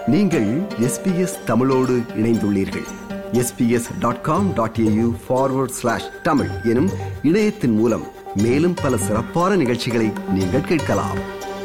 நீங்கள் எஸ்பிஎஸ் தமிழோடு இணைந்துள்ளீர்கள் SBS dot com dot AU forward slash Tamil எனும் இணையத்தின் மூலம் மேலும் பல சிறப்பான நிகழ்ச்சிகளை நீங்கள் கேட்கலாம்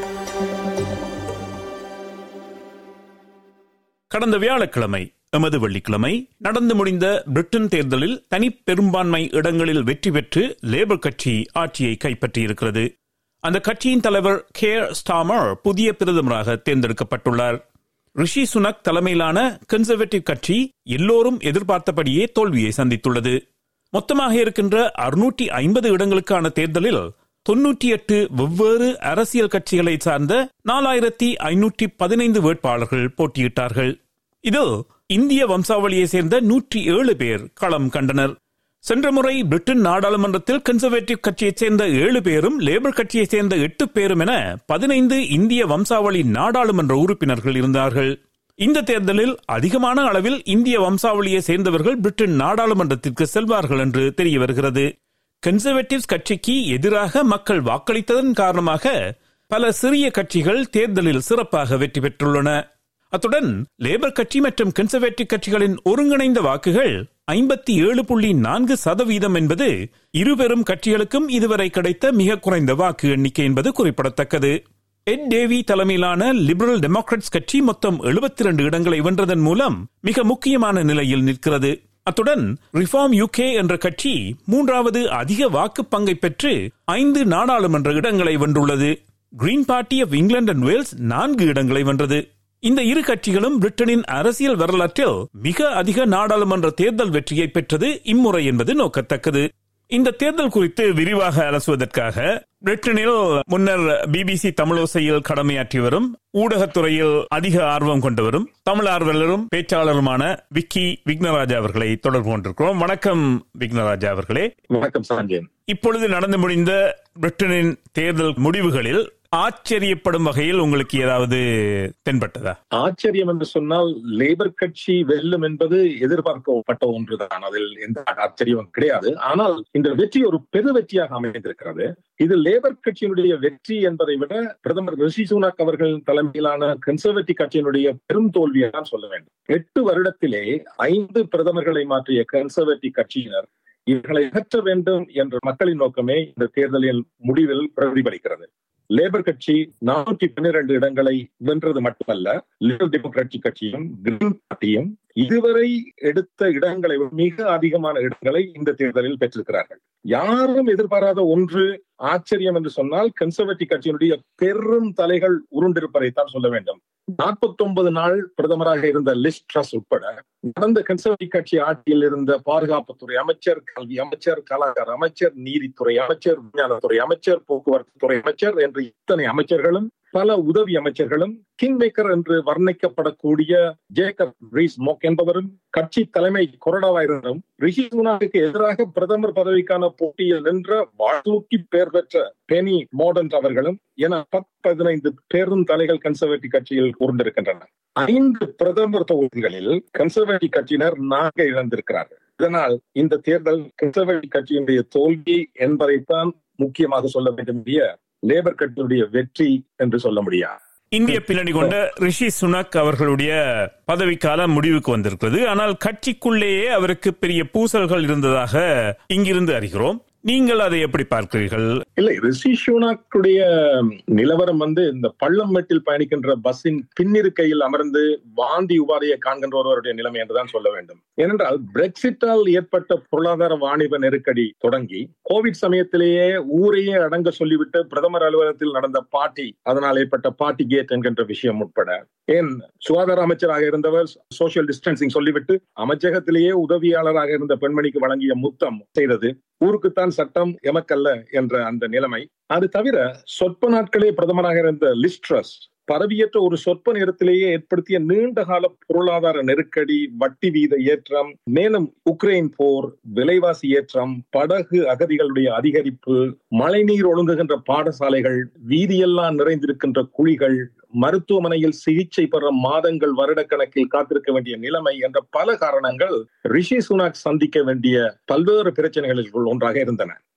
கடந்த வியாழக்கிழமை எமது வெள்ளிக்கிழமை நடந்து முடிந்த பிரிட்டன் தேர்தலில் தனி பெரும்பான்மை இடங்களில் வெற்றி பெற்று லேபர் கட்சி ஆட்சியை கைப்பற்றியிருக்கிறது அந்த கட்சியின் தலைவர் கேர் ஸ்டாமர் புதிய பிரதமராக தேர்ந்தெடுக்கப்பட்டுள்ளார் ரிஷி சுனக் தலைமையிலான கன்சர்வேட்டிவ் கட்சி எல்லோரும் எதிர்பார்த்தபடியே தோல்வியை சந்தித்துள்ளது மொத்தமாக இருக்கின்ற அறுநூற்றி ஐம்பது இடங்களுக்கான தேர்தலில் தொன்னூற்றி எட்டு வெவ்வேறு அரசியல் கட்சிகளை சார்ந்த நாலாயிரத்தி ஐநூற்றி பதினைந்து வேட்பாளர்கள் போட்டியிட்டார்கள் இதில் இந்திய வம்சாவளியை சேர்ந்த நூற்றி ஏழு பேர் களம் கண்டனர் சென்ற முறை பிரிட்டன் நாடாளுமன்றத்தில் கன்சர்வேட்டிவ் கட்சியைச் சேர்ந்த ஏழு பேரும் லேபர் கட்சியைச் சேர்ந்த எட்டு பேரும் என பதினைந்து இந்திய வம்சாவளி நாடாளுமன்ற உறுப்பினர்கள் இருந்தார்கள் இந்த தேர்தலில் அதிகமான அளவில் இந்திய வம்சாவளியை சேர்ந்தவர்கள் பிரிட்டன் நாடாளுமன்றத்திற்கு செல்வார்கள் என்று தெரிய வருகிறது கன்சர்வேட்டிவ்ஸ் கட்சிக்கு எதிராக மக்கள் வாக்களித்ததன் காரணமாக பல சிறிய கட்சிகள் தேர்தலில் சிறப்பாக வெற்றி பெற்றுள்ளன அத்துடன் லேபர் கட்சி மற்றும் கன்சர்வேட்டிவ் கட்சிகளின் ஒருங்கிணைந்த வாக்குகள் ஐம்பத்தி ஏழு புள்ளி நான்கு சதவீதம் என்பது இருபெரும் கட்சிகளுக்கும் இதுவரை கிடைத்த மிக குறைந்த வாக்கு எண்ணிக்கை என்பது குறிப்பிடத்தக்கது எட் டேவி தலைமையிலான லிபரல் டெமோக்ராட்ஸ் கட்சி மொத்தம் எழுபத்தி இரண்டு இடங்களை வென்றதன் மூலம் மிக முக்கியமான நிலையில் நிற்கிறது அத்துடன் ரிஃபார்ம் யூகே என்ற கட்சி மூன்றாவது அதிக வாக்கு பங்கை பெற்று ஐந்து நாடாளுமன்ற இடங்களை வென்றுள்ளது Green Party of England and Wales நான்கு இடங்களை வென்றது இந்த இரு கட்சிகளும் பிரிட்டனின் அரசியல் வரலாற்றில் மிக அதிக நாடாளுமன்ற தேர்தல் வெற்றியை பெற்றது இம்முறை என்பது நோக்கத்தக்கது இந்த தேர்தல் குறித்து விரிவாக அலசுவதற்காக பிரிட்டனில் முன்னர் பிபிசி தமிழோசையில் கடமையாற்றி வரும் ஊடகத்துறையில் அதிக ஆர்வம் கொண்டவரும் தமிழ் ஆர்வலரும் பேச்சாளருமான விக்கி விக்னராஜா அவர்களை தொடர்பு கொண்டிருக்கிறோம் வணக்கம் விக்னராஜா அவர்களே வணக்கம் சாஞ்சேன் இப்பொழுது நடந்து முடிந்த பிரிட்டனின் தேர்தல் முடிவுகளில் ஆச்சரியப்படும் வகையில் உங்களுக்கு ஏதாவது தென்பட்டதா ஆச்சரியம் என்று சொன்னால் லேபர் கட்சி வெல்லும் என்பது எதிர்பார்க்கப்பட்ட ஒன்றுதான் அதில் எந்த ஆச்சரியமும் கிடையாது ஆனால் இந்த வெற்றி ஒரு பெரு வெற்றியாக அமைந்திருக்கிறது இது லேபர் கட்சியினுடைய வெற்றி என்பதை விட பிரதமர் ரிஷி சுனாக் அவர்கள் தலைமையிலான கன்சர்வேட்டிவ் கட்சியினுடைய பெரும் தோல்வியை தான் சொல்ல வேண்டும் எட்டு வருடத்திலே ஐந்து பிரதமர்களை மாற்றிய கன்சர்வேட்டிவ் கட்சியினர் இவர்களை அகற்ற வேண்டும் என்ற மக்களின் நோக்கமே இந்த தேர்தலின் முடிவில் பிரதிபலிக்கிறது லேபர் கட்சி நானூற்றி பன்னிரண்டு இடங்களை வென்றது மட்டுமல்ல லிபரல் டெமோக்ராட்டிக் கட்சியும் கிரீன் பார்ட்டியும் இதுவரை எடுத்த இடங்களை மிக அதிகமான இடங்களை இந்த தேர்தலில் பெற்றிருக்கிறார்கள் யாரும் எதிர்பாராத ஒன்று ஆச்சரியம் என்று சொன்னால் கன்சர்வேட்டிவ் கட்சியினுடைய பெரும் தலைகள் உருண்டிருப்பதைத்தான் சொல்ல வேண்டும் நாற்பத்தி ஒன்பது நாள் பிரதமராக இருந்த லிஸ்ட் ட்ரஸ் உட்பட நடந்த கன்சர்வேட்டிவ் கட்சி ஆட்சியில் இருந்த பாதுகாப்புத்துறை அமைச்சர் கல்வி அமைச்சர் கலாச்சார அமைச்சர் நீதித்துறை அமைச்சர் விஞ்ஞானத்துறை அமைச்சர் போக்குவரத்து துறை அமைச்சர் என்று இத்தனை அமைச்சர்களும் பல உதவி அமைச்சர்களும் கிங் மேக்கர் என்று வர்ணிக்கப்படக்கூடிய ஜேக்கப் ரீஸ் மோக் என்பவரும் கட்சி தலைமை கொறடாவாயிருந்தும் ரிஷி சுனாக்கு எதிராக பிரதமர் பதவிக்கான போட்டியில் நின்ற வாழ்த்தூக்கி பெயர் பெற்ற பெனி மோடன்ட் அவர்களும் என பத்து பதினைந்து பேரும் தலைகள் கன்சர்வேட்டிவ் கட்சியில் கூர்ந்திருக்கின்றன ஐந்து பிரதமர் தொகுதிகளில் கன்சர்வேட்டிவ் கட்சியினர் நான்கு இழந்திருக்கிறார்கள் இதனால் இந்த தேர்தல் கன்சர்வேட்டிவ் கட்சியினுடைய தோல்வி என்பதைத்தான் முக்கியமாக சொல்ல வேண்டும் லேபர் கட்சியினுடைய வெற்றி என்று சொல்ல முடியாது இந்திய பின்னணி கொண்ட ரிஷி சுனக் அவர்களுடைய பதவிக்காலம் முடிவுக்கு வந்திருக்கிறது ஆனால் கட்சிக்குள்ளேயே அவருக்கு பெரிய பூசல்கள் இருந்ததாக இங்கிருந்து அறிகிறோம் நீங்கள் அதை எப்படி பார்க்கிறீர்கள் இல்லை ரிஷி சுனாக்குடைய நிலவரம் வந்து இந்த பள்ளம் மெட்டில் பயணிக்கின்ற பஸ்ஸின் பின்னிருக்கையில் அமர்ந்து வாந்தி உபாதையை காண்கின்ற ஒருவருடைய நிலைமை என்றுதான் சொல்ல வேண்டும் ஏனென்றால் பிரெக்சிட்டால் ஏற்பட்ட பொருளாதார வாணிப நெருக்கடி தொடங்கி கோவிட் சமயத்திலேயே ஊரையே அடங்க சொல்லிவிட்டு பிரதமர் அலுவலகத்தில் நடந்த பார்ட்டி அதனால் ஏற்பட்ட பார்ட்டி கேட் என்கின்ற விஷயம் உட்பட ஏன் சுகாதார அமைச்சராக இருந்தவர் சோசியல் டிஸ்டன்சிங் சொல்லிவிட்டு அமைச்சகத்திலேயே உதவியாளராக இருந்த பெண்மணிக்கு வழங்கிய முத்தம் செய்தது ஊருக்குத்தான் சட்டம் எமக்கல்ல என்ற அந்த நிலைமை அது தவிர சொற்ப நாட்களே பிரதமராக இருந்த லிஸ்ட்ரஸ் பரவியற்ற ஒரு சொற்ப நேரத்திலேயே ஏற்படுத்திய நீண்ட கால பொருளாதார நெருக்கடி வட்டி வீத ஏற்றம் மேலும் உக்ரைன் போர் விலைவாசி ஏற்றம் படகு அகதிகளுடைய அதிகரிப்பு மழைநீர் ஒழுங்குகின்ற பாடசாலைகள் வீதியெல்லாம் நிறைந்திருக்கின்ற குழிகள் மருத்துவமனையில் சிகிச்சை பெற மாதங்கள் வருடக்கணக்கில் காத்திருக்க வேண்டிய நிலைமை என்ற பல காரணங்கள் ரிஷி சுனாக் சந்திக்க வேண்டிய பல்வேறு பிரச்சனைகளுக்குள் ஒன்றாக இருந்தன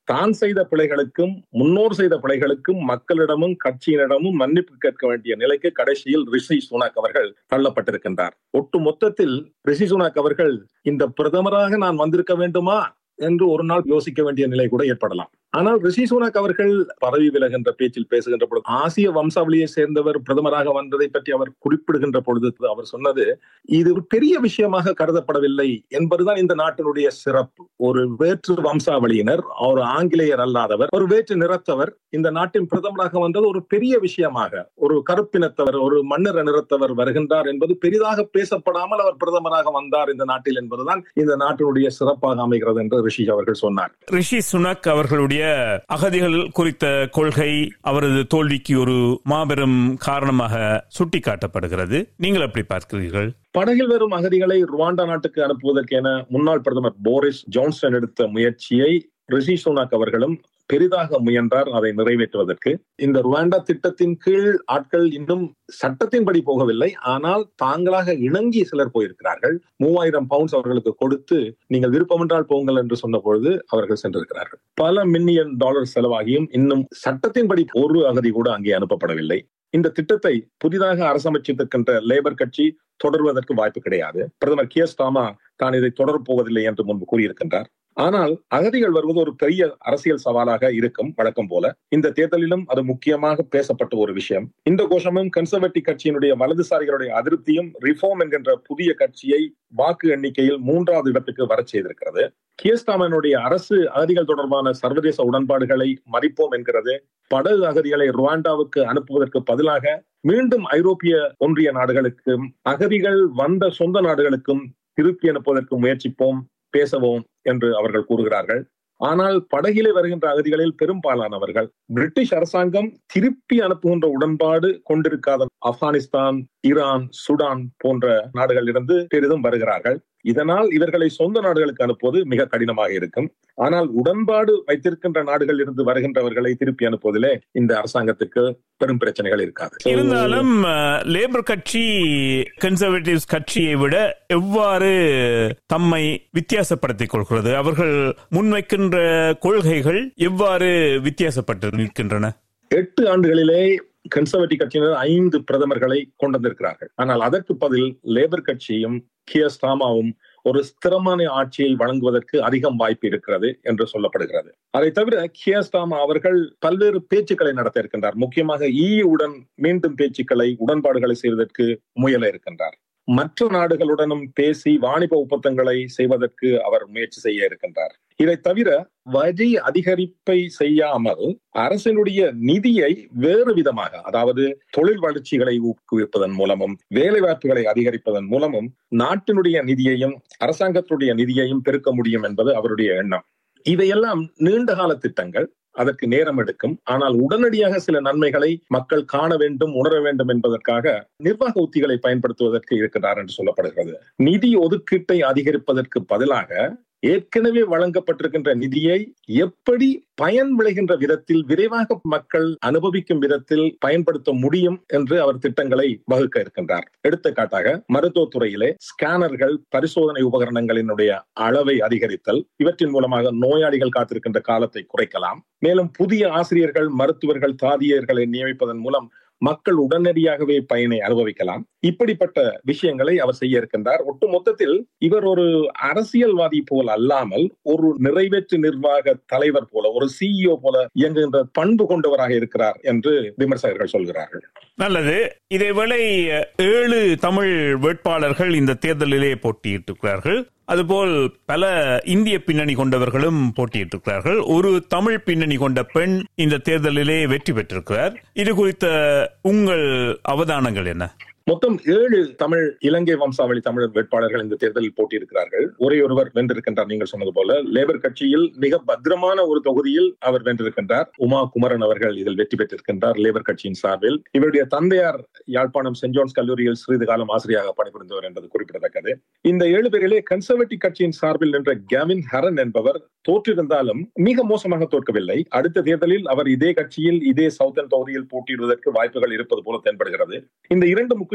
தான் செய்த பிழைகளுக்கும் முன்னோர் செய்த பிழைகளுக்கும் மக்களிடமும் கட்சியினிடமும் மன்னிப்பு கேட்க வேண்டிய நிலைக்கு கடைசியில் ரிஷி சுனாக் அவர்கள் தள்ளப்பட்டிருக்கின்றார் ஒட்டு மொத்தத்தில் ரிஷி சுனாக் அவர்கள் இந்த பிரதமராக நான் வந்திருக்க வேண்டுமா என்று ஒரு நாள் யோசிக்க வேண்டிய நிலை கூட ஏற்படலாம் ஆனால் ரிஷி சுனாக் அவர்கள் பதவி விலகின்ற பேச்சில் பேசுகின்ற பொழுது ஆசிய வம்சாவளியை சேர்ந்தவர் பிரதமராக வந்ததை பற்றி அவர் குறிப்பிடுகின்ற பொழுது அவர் சொன்னது இது ஒரு பெரிய விஷயமாக கருதப்படவில்லை என்பதுதான் இந்த நாட்டினுடைய சிறப்பு ஒரு வேற்று வம்சாவளியினர் ஒரு ஆங்கிலேயர் அல்லாதவர் ஒரு வேற்று நிறத்தவர் இந்த நாட்டின் பிரதமராக வந்தது ஒரு பெரிய விஷயமாக ஒரு கருப்பினத்தவர் ஒரு மன்னிற நிறத்தவர் வருகின்றார் என்பது பெரிதாக பேசப்படாமல் அவர் பிரதமராக வந்தார் இந்த நாட்டில் என்பதுதான் இந்த நாட்டினுடைய சிறப்பாக அமைகிறது என்று ரிஷி அவர்கள் சொன்னார் ரிஷி சுனக் அவர்களுடைய அகதிகள் குறித்த கொள்கை அவரது தோல்விக்கு ஒரு மாபெரும் காரணமாக சுட்டிக்காட்டப்படுகிறது நீங்கள் எப்படி பார்க்கிறீர்கள் படகில் வரும் அகதிகளை ருவாண்டா நாட்டுக்கு அனுப்புவதற்கென முன்னாள் பிரதமர் போரிஸ் ஜான்சன் எடுத்த முயற்சியை ரிஷி சுனாக் அவர்களும் பெரிதாக முயன்றார் அதை நிறைவேற்றுவதற்கு இந்த ருவாண்டா திட்டத்தின் கீழ் ஆட்கள் இன்னும் சட்டத்தின்படி போகவில்லை ஆனால் தாங்களாக இணங்கி சிலர் போயிருக்கிறார்கள் மூவாயிரம் பவுண்ட்ஸ் அவர்களுக்கு கொடுத்து நீங்கள் விருப்பமென்றால் போங்கள் என்று சொன்ன பொழுது அவர்கள் சென்றிருக்கிறார்கள் பல மில்லியன் டாலர் செலவாகியும் இன்னும் சட்டத்தின்படி ஒரு அகதி கூட அங்கே அனுப்பப்படவில்லை இந்த திட்டத்தை புதிதாக அரசமைச்சிருக்கின்ற லேபர் கட்சி தொடர்வதற்கு வாய்ப்பு கிடையாது பிரதமர் கே ஸ்டாமா தான் இதை தொடரப் போவதில்லை என்று முன்பு கூறியிருக்கின்றார் ஆனால் அகதிகள் வருவது ஒரு பெரிய அரசியல் சவாலாக இருக்கும் வழக்கம் போல இந்த தேர்தலிலும் அது முக்கியமாக பேசப்பட்ட ஒரு விஷயம் இந்த கோஷமும் கன்சர்வேட்டிவ் கட்சியினுடைய வலதுசாரிகளுடைய அதிருப்தியும் ரிஃபார்ம் என்கின்ற புதிய கட்சியை வாக்கு எண்ணிக்கையில் மூன்றாவது இடத்துக்கு வரச் செய்திருக்கிறது கியஸ்டாமனுடைய அரசு அகதிகள் தொடர்பான சர்வதேச உடன்பாடுகளை மதிப்போம் என்கிறது படகு அகதிகளை ருவாண்டாவுக்கு அனுப்புவதற்கு பதிலாக மீண்டும் ஐரோப்பிய ஒன்றிய நாடுகளுக்கும் அகதிகள் வந்த சொந்த நாடுகளுக்கும் திருப்பி அனுப்புவதற்கு முயற்சிப்போம் பேசவும் என்று அவர்கள் கூறுகிறார்கள் ஆனால் படகிலே வருகின்ற அகதிகளில் பெரும்பாலானவர்கள் பிரிட்டிஷ் அரசாங்கம் திருப்பி அனுப்புகின்ற உடன்பாடு கொண்டிருக்காத ஆப்கானிஸ்தான் ஈரான் சுடான் போன்ற நாடுகளிலிருந்து பெரிதும் வருகிறார்கள் இதனால் இவர்களை சொந்த நாடுகளுக்கு அனுப்புவது மிக கடினமாக இருக்கும் ஆனால் உடன்பாடு வைத்திருக்கின்ற நாடுகளில் இருந்து வருகின்றவர்களை திருப்பி அனுப்புவதிலே இந்த அரசாங்கத்துக்கு பெரும் பிரச்சனைகள் இருக்காது இருந்தாலும் லேபர் கட்சி கன்சர்வேட்டிவ்ஸ் கட்சியை விட எவ்வாறு தம்மை வித்தியாசப்படுத்திக் கொள்கிறது அவர்கள் முன்வைக்கின்ற கொள்கைகள் எவ்வாறு வித்தியாசப்பட்டு நிற்கின்றன எட்டு ஆண்டுகளிலே கன்சர்வேட்டிவ் கட்சியினர் ஐந்து பிரதமர்களை கொண்டிருக்கிறார்கள் ஆனால் அதற்கு பதில் லேபர் கட்சியும் கியஸ்டாமாவும் ஒரு ஸ்திரமான ஆட்சியை வழங்குவதற்கு அதிகம் வாய்ப்பு இருக்கிறது என்று சொல்லப்படுகிறது அதை தவிர கியஸ்டாமா அவர்கள் பல்வேறு பேச்சுக்களை நடத்த இருக்கின்றார் முக்கியமாக இயுடன் மீண்டும் பேச்சுக்களை உடன்பாடுகளை செய்வதற்கு முயல இருக்கின்றார் மற்ற நாடுகளுடனும் பேசி வாணிப ஒப்பந்தங்களை செய்வதற்கு அவர் முயற்சி செய்ய இருக்கின்றார் இதை தவிர வரி அதிகரிப்பை செய்யாமல் அரசினுடைய நிதியை வேறு விதமாக அதாவது தொழில் வளர்ச்சிகளை ஊக்குவிப்பதன் மூலமும் வேலை வாய்ப்புகளை அதிகரிப்பதன் மூலமும் நாட்டினுடைய நிதியையும் அரசாங்கத்துடைய நிதியையும் பெருக்க முடியும் என்பது அவருடைய எண்ணம் இவையெல்லாம் நீண்டகால திட்டங்கள் அதற்கு நேரம் எடுக்கும் ஆனால் உடனடியாக சில நன்மைகளை மக்கள் காண வேண்டும் உணர வேண்டும் என்பதற்காக நிர்வாக உத்திகளை பயன்படுத்துவதற்கு இருக்கிறார் என்று சொல்லப்படுகிறது நிதி ஒதுக்கீட்டை அதிகரிப்பதற்கு பதிலாக ஏற்கனவே வழங்கப்பட்டிருக்கின்ற நிதியை எப்படி பயன் விளைகின்ற விதத்தில் விரைவாக மக்கள் அனுபவிக்கும் விதத்தில் பயன்படுத்த முடியும் என்று அவர் திட்டங்களை வகுக்க இருக்கின்றார் எடுத்துக்காட்டாக மருத்துவத்துறையிலே ஸ்கேனர்கள் பரிசோதனை உபகரணங்களினுடைய அளவை அதிகரித்தல் இவற்றின் மூலமாக நோயாளிகள் காத்திருக்கின்ற காலத்தை குறைக்கலாம் மேலும் புதிய ஆசிரியர்கள் மருத்துவர்கள் தாதியர்களை நியமிப்பதன் மூலம் மக்கள் உடனடியாகவே பயனை அனுபவிக்கலாம் இப்படிப்பட்ட விஷயங்களை அவர் செய்ய இருக்கின்றார் ஒட்டு மொத்தத்தில் இவர் ஒரு அரசியல்வாதி போல் அல்லாமல் ஒரு நிறைவேற்று நிர்வாக தலைவர் போல ஒரு சிஇஓ போல இயங்குகின்ற பண்பு கொண்டவராக இருக்கிறார் என்று விமர்சகர்கள் சொல்கிறார்கள் நல்லது இதேவேளை ஏழு தமிழ் வேட்பாளர்கள் இந்த தேர்தலிலே போட்டியிட்டிருக்கிறார்கள் அதுபோல் பல இந்திய பின்னணி கொண்டவர்களும் போட்டியிட்டிருக்கிறார்கள் ஒரு தமிழ் பின்னணி கொண்ட பெண் இந்த தேர்தலிலே வெற்றி பெற்றிருக்கிறார் இது குறித்த உங்கள் அவதானங்கள் என்ன மொத்தம் ஏழு தமிழ் இலங்கை வம்சாவளி தமிழர் வேட்பாளர்கள் இந்த தேர்தலில் போட்டியிருக்கிறார்கள் ஒரே ஒருவர் வென்றிருக்கின்றார் நீங்கள் சொன்னது போல லேபர் கட்சியில் மிக பத்திரமான ஒரு தொகுதியில் அவர் வென்றிருக்கின்றார் உமா குமரன் அவர்கள் இதில் வெற்றி பெற்றிருக்கின்றார் லேபர் கட்சியின் சார்பில் இவருடைய தந்தையார் யாழ்ப்பாணம் சென்ட் ஜோன்ஸ் கல்லூரியில் சிறிது காலம் ஆசிரியராக பணிபுரிந்தவர் என்பது குறிப்பிடத்தக்கது இந்த ஏழு பேரிலே கன்சர்வேட்டிவ் கட்சியின் சார்பில் நின்ற கேவின் ஹரன் என்பவர் தோற்றிருந்தாலும் மிக மோசமாக தோற்கவில்லை அடுத்த தேர்தலில் அவர் இதே கட்சியில் இதே சவுத்தன் தொகுதியில் போட்டியிடுவதற்கு வாய்ப்புகள் இருப்பது போல தென்படுகிறது இந்த இரண்டு முக்கிய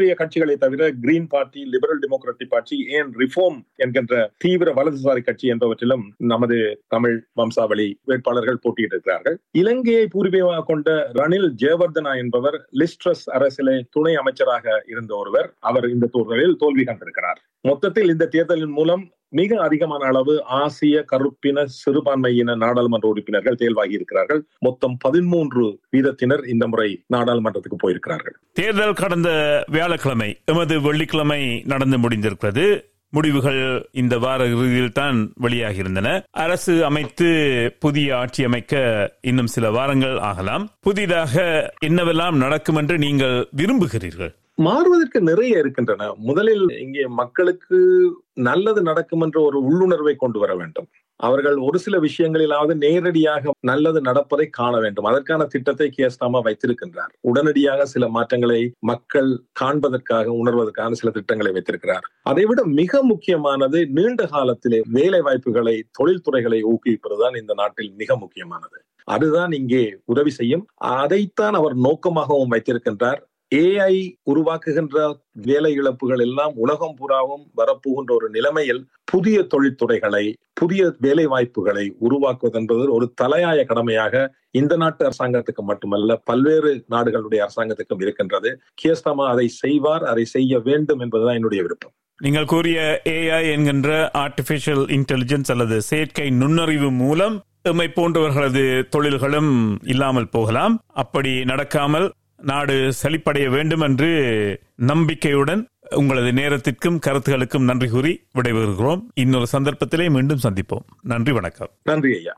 ஐரோப்பிய கட்சிகளை தவிர Green Party Liberal Democratic Party ஏன் ரிஃபார்ம் என்கின்ற தீவிர வலதுசாரி கட்சி என்பவற்றிலும் நமது தமிழ் வம்சாவளி வேட்பாளர்கள் போட்டியிட்டிருக்கிறார்கள் இலங்கையை பூர்வீகமாக கொண்ட ரணில் ஜெயவர்தனா என்பவர் லிஸ்ட்ரஸ் அரசிலே துணை அமைச்சராக இருந்த ஒருவர் அவர் இந்த தேர்தலில் தோல்வி கண்டிருக்கிறார் மொத்தத்தில் இந்த தேர்தலின் மூலம் மிக அதிகமான அளவு ஆசிய கருப்பின சிறுபான்மையின நாடாளுமன்ற உறுப்பினர்கள் தேர்வாகி இருக்கிறார்கள் மொத்தம் பதிமூன்று வீதத்தினர் இந்த முறை நாடாளுமன்றத்துக்கு போயிருக்கிறார்கள் தேர்தல் கடந்த வியாழக்கிழமை எமது வெள்ளிக்கிழமை நடந்து முடிந்திருக்கிறது முடிவுகள் இந்த வார இறுதியில் தான் வெளியாகியிருந்தன அரசு அமைத்து புதிய ஆட்சி அமைக்க இன்னும் சில வாரங்கள் ஆகலாம் புதிதாக என்னவெல்லாம் நடக்கும் என்று நீங்கள் விரும்புகிறீர்கள் மாறுவதற்கு நிறைய இருக்கின்றன முதலில் இங்கே மக்களுக்கு நல்லது நடக்கும் என்ற ஒரு உள்ளுணர்வை கொண்டு வர வேண்டும் அவர்கள் ஒரு சில விஷயங்களிலாவது நேரடியாக நல்லது நடப்பதை காண வேண்டும் அதற்கான திட்டத்தை கேஸ்டாமா வைத்திருக்கின்றார் உடனடியாக சில மாற்றங்களை மக்கள் காண்பதற்காக உணர்வதற்கான சில திட்டங்களை வைத்திருக்கிறார் அதைவிட மிக முக்கியமானது நீண்ட காலத்திலே வேலை வாய்ப்புகளை தொழில்துறைகளை ஊக்குவிப்பதுதான் இந்த நாட்டில் மிக முக்கியமானது அதுதான் இங்கே உதவி செய்யும் அதைத்தான் அவர் நோக்கமாகவும் வைத்திருக்கின்றார் ஏஐ உருவாக்குகின்ற வேலை இழப்புகள் எல்லாம் உலகம் பூராவும் வரப்போகின்ற ஒரு நிலைமையில் புதிய தொழில்துறைகளை புதிய வேலை வாய்ப்புகளை உருவாக்குவது என்பது ஒரு தலையாய கடமையாக இந்த நாட்டு அரசாங்கத்துக்கு மட்டுமல்ல பல்வேறு நாடுகளுடைய அரசாங்கத்துக்கும் இருக்கின்றது கியஸ்தமா அதை செய்வார் அதை செய்ய வேண்டும் என்பதுதான் என்னுடைய விருப்பம் நீங்கள் கூறிய ஏஐ என்கின்ற ஆர்டிபிஷியல் இன்டெலிஜென்ஸ் அல்லது செயற்கை நுண்ணறிவு மூலம் எம்மை போன்றவர்களது தொழில்களும் இல்லாமல் போகலாம் அப்படி நடக்காமல் நாடு செழிப்படைய வேண்டும் என்று நம்பிக்கையுடன் உங்களது நேரத்திற்கும் கருத்துகளுக்கும் நன்றி கூறி விடைபெறுகிறோம் இன்னொரு சந்தர்ப்பத்திலே மீண்டும் சந்திப்போம் நன்றி வணக்கம் நன்றி ஐயா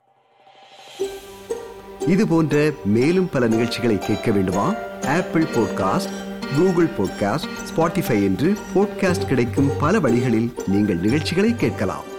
இது போன்ற மேலும் பல நிகழ்ச்சிகளை கேட்க வேண்டுமா Apple podcast Google podcast Spotify என்று பாட்காஸ்ட் கிடைக்கும் பல வழிகளில் நீங்கள் நிகழ்ச்சிகளை கேட்கலாம்